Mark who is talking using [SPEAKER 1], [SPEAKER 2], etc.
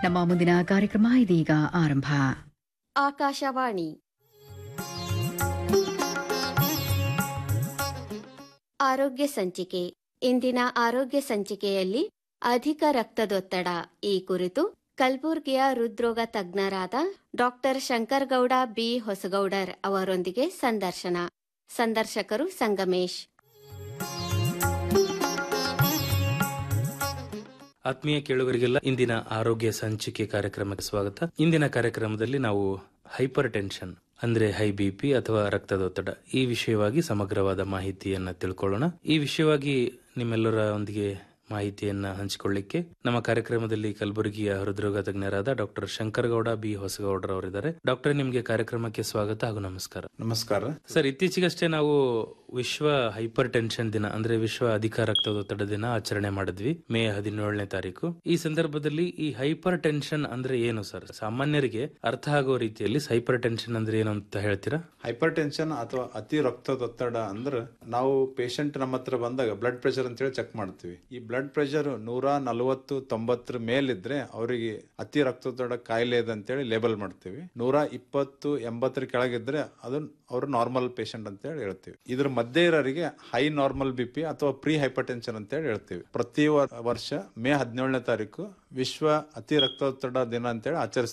[SPEAKER 1] ನಮ್ಮ ಮುಂದಿನ ಕಾರ್ಯಕ್ರಮ ಇದೀಗ ಆರಂಭ
[SPEAKER 2] ಆಕಾಶವಾಣಿ ಆರೋಗ್ಯ ಸಂಚಿಕೆ ಇಂದಿನ ಆರೋಗ್ಯ ಸಂಚಿಕೆಯಲ್ಲಿ ಅಧಿಕ ರಕ್ತದೊತ್ತಡ ಈ ಕುರಿತು ಕಲಬುರ್ಗಿಯ ಹೃದ್ರೋಗ ತಜ್ಞರಾದ ಡಾಕ್ಟರ್ ಶಂಕರಗೌಡ ಬಿ ಹೊಸಗೌಡರ್ ಅವರೊಂದಿಗೆ ಸಂದರ್ಶನ ಸಂದರ್ಶಕರು ಸಂಗಮೇಶ್
[SPEAKER 3] ಆತ್ಮೀಯ ಕೇಳುಗರಿಗೆಲ್ಲ ಇಂದಿನ ಆರೋಗ್ಯ ಸಂಚಿಕೆ ಕಾರ್ಯಕ್ರಮಕ್ಕೆ ಸ್ವಾಗತ ಇಂದಿನ ಕಾರ್ಯಕ್ರಮದಲ್ಲಿ ನಾವು ಹೈಪರ್ ಟೆನ್ಷನ್ ಅಂದ್ರೆ ಹೈ ಬಿ ಪಿ ಅಥವಾ ರಕ್ತದೊತ್ತಡ ಈ ವಿಷಯವಾಗಿ ಸಮಗ್ರವಾದ ಮಾಹಿತಿಯನ್ನ ತಿಳ್ಕೊಳ್ಳೋಣ ಈ ವಿಷಯವಾಗಿ ನಿಮ್ಮೆಲ್ಲರ ಒಂದಿಗೆ ಮಾಹಿತಿಯನ್ನ ಹಂಚಿಕೊಳ್ಳಿಕ್ಕೆ ನಮ್ಮ ಕಾರ್ಯಕ್ರಮದಲ್ಲಿ ಕಲಬುರಗಿಯ ಹೃದ್ರೋಗ ತಜ್ಞರಾದ ಡಾಕ್ಟರ್ ಶಂಕರಗೌಡ ಬಿ ಹೊಸಗೌಡರ್ ಅವರಿದ್ದಾರೆ ಡಾಕ್ಟರ್ ನಿಮಗೆ ಕಾರ್ಯಕ್ರಮಕ್ಕೆ ಸ್ವಾಗತ ಹಾಗೂ ನಮಸ್ಕಾರ
[SPEAKER 4] ನಮಸ್ಕಾರ
[SPEAKER 3] ಸರ್ ಇತ್ತೀಚೆಗಷ್ಟೇ ನಾವು ವಿಶ್ವ ಹೈಪರ್ ಟೆನ್ಷನ್ ದಿನ ಅಂದ್ರೆ ವಿಶ್ವ ಅಧಿಕ ರಕ್ತದೊತ್ತಡ ದಿನ ಆಚರಣೆ ಮಾಡಿದ್ವಿ ಮೇ ಹದಿನೇಳನೇ ತಾರೀಕು ಈ ಸಂದರ್ಭದಲ್ಲಿ ಈ ಹೈಪರ್ ಟೆನ್ಷನ್ ಅಂದ್ರೆ ಏನು ಸರ್ ಸಾಮಾನ್ಯರಿಗೆ ಅರ್ಥ ಆಗೋ ರೀತಿಯಲ್ಲಿ ಹೈಪರ್ ಟೆನ್ಷನ್ ಅಂದ್ರೆ ಏನು ಅಂತ ಹೇಳ್ತೀರಾ
[SPEAKER 4] ಹೈಪರ್ ಟೆನ್ಷನ್ ಅಥವಾ ಅತಿ ರಕ್ತದೊತ್ತಡ ಅಂದ್ರೆ ನಾವು ಪೇಷಂಟ್ ನಮ್ಮ ಹತ್ರ ಬಂದಾಗ ಬ್ಲಡ್ ಪ್ರೆಷರ್ ಅಂತೇಳಿ ಚೆಕ್ ಮಾಡ್ತೀವಿ ಈ ಬ್ಲಡ್ ಪ್ರೆಷರ್ ನೂರ ನಲವತ್ತು ತೊಂಬತ್ತರ ಮೇಲಿದ್ರೆ ಅವರಿಗೆ ಅತಿ ರಕ್ತದೊತ್ತಡ ಕಾಯಿಲೆ ಇದೆ ಅಂತೇಳಿ ಲೇಬಲ್ ಮಾಡ್ತೀವಿ ನೂರ ಇಪ್ಪತ್ತು ಎಂಬತ್ತರ ಕೆಳಗಿದ್ರೆ ಅದು ಅವರು ನಾರ್ಮಲ್ ಪೇಷಂಟ್ ಅಂತ ಹೇಳಿ ಹೇಳ್ತೀವಿ ಇದ್ರ ಮಧ್ಯೆ ಇರೋರಿಗೆ ಹೈ ನಾರ್ಮಲ್ ಬಿ ಪಿ ಅಥವಾ ಪ್ರೀ ಹೈಪರ್ ಟೆನ್ಷನ್ ಅಂತ ಹೇಳಿ ಹೇಳ್ತೀವಿ ಪ್ರತಿ ವರ್- ವರ್ಷ ಮೇ ಹದಿನೇಳನೇ ತಾರೀಕು ವಿಶ್ವ ಅತಿ ರಕ್ತದೊತ್ತಡ ದಿನ ಅಂತೇಳಿ ಆಚರಿಸ್ತೀವಿ